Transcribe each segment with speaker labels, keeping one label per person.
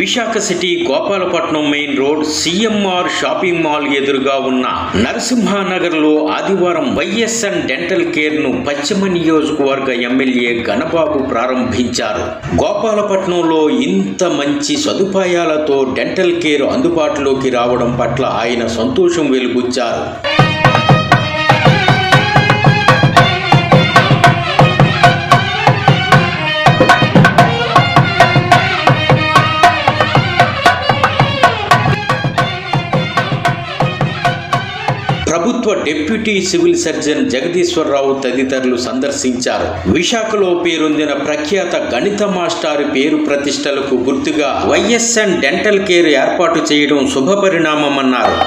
Speaker 1: Visakha city Gopalapatnam main road CMR shopping mall ఎదురుగా ఉన్న నరసింహానగర్లో ఆదివారం వైఎస్ఎన్ డెంటల్ కేర్ను పశ్చిమ నియోజకవర్గ ఎమ్మెల్యే గణబాబు ప్రారంభించారు గోపాలపట్నంలో ఇంత మంచి సదుపాయాలతో డెంటల్ కేర్ అందుబాటులోకి రావడం పట్ల ఆయన సంతోషం వెలుబుచ్చారు ప్రభుత్వ డిప్యూటీ సివిల్ సర్జన్ జగదీశ్వరరావు తదితరులు సందర్శించారు విశాఖలో పేరొందిన ప్రఖ్యాత గణిత మాస్టారు పేరు ప్రతిష్టలకు గుర్తుగా వైఎస్ఎన్ డెంటల్ కేర్ ఏర్పాటు చేయడం శుభపరిణామమన్నారు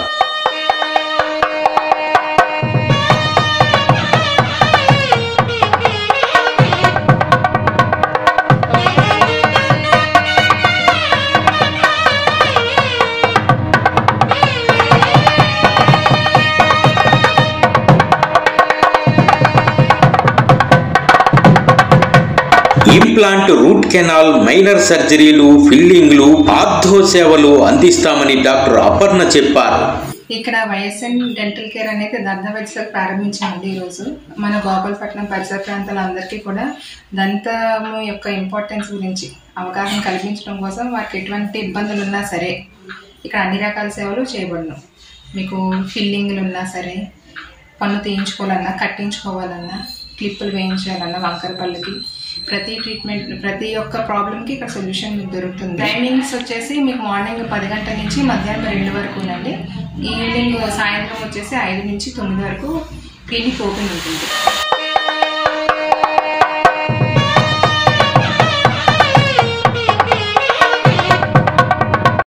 Speaker 1: ఇంప్లాంట్ రూట్ కెనాల్ మైనర్ సర్జరీలు ఫిల్లింగ్లు ఆర్థో సేవలు అందిస్తామని డాక్టర్ అపర్ణ చెప్పారు
Speaker 2: ఇక్కడ వైఎస్ఎన్ డెంటల్ కేర్ అనేది దంతవైద్యశాల ప్రారంభించామండి ఈరోజు మన గోపాలపట్నం పరిసర ప్రాంతాల అందరికీ కూడా దంతము యొక్క ఇంపార్టెన్స్ గురించి అవగాహన కల్పించడం కోసం వారికి ఎటువంటి ఇబ్బందులు ఉన్నా సరే ఇక్కడ అన్ని రకాల సేవలు చేయబడును మీకు ఫిల్లింగ్లు ఉన్నా సరే పన్ను తీయించుకోవాలన్నా కట్టించుకోవాలన్నా క్లిప్పులు వేయించాలన్నా వంకర పళ్ళకి ప్రతి ట్రీట్మెంట్ ప్రతి ఒక్క ప్రాబ్లమ్కి ఇక్కడ సొల్యూషన్ మీకు దొరుకుతుంది టైమింగ్స్ వచ్చేసి మీకు మార్నింగ్ పది గంటల నుంచి మధ్యాహ్నం రెండు వరకు ఉందండి ఈవినింగ్ సాయంత్రం వచ్చేసి ఐదు నుంచి తొమ్మిది వరకు క్లినిక్ ఓపెన్ ఉంటుంది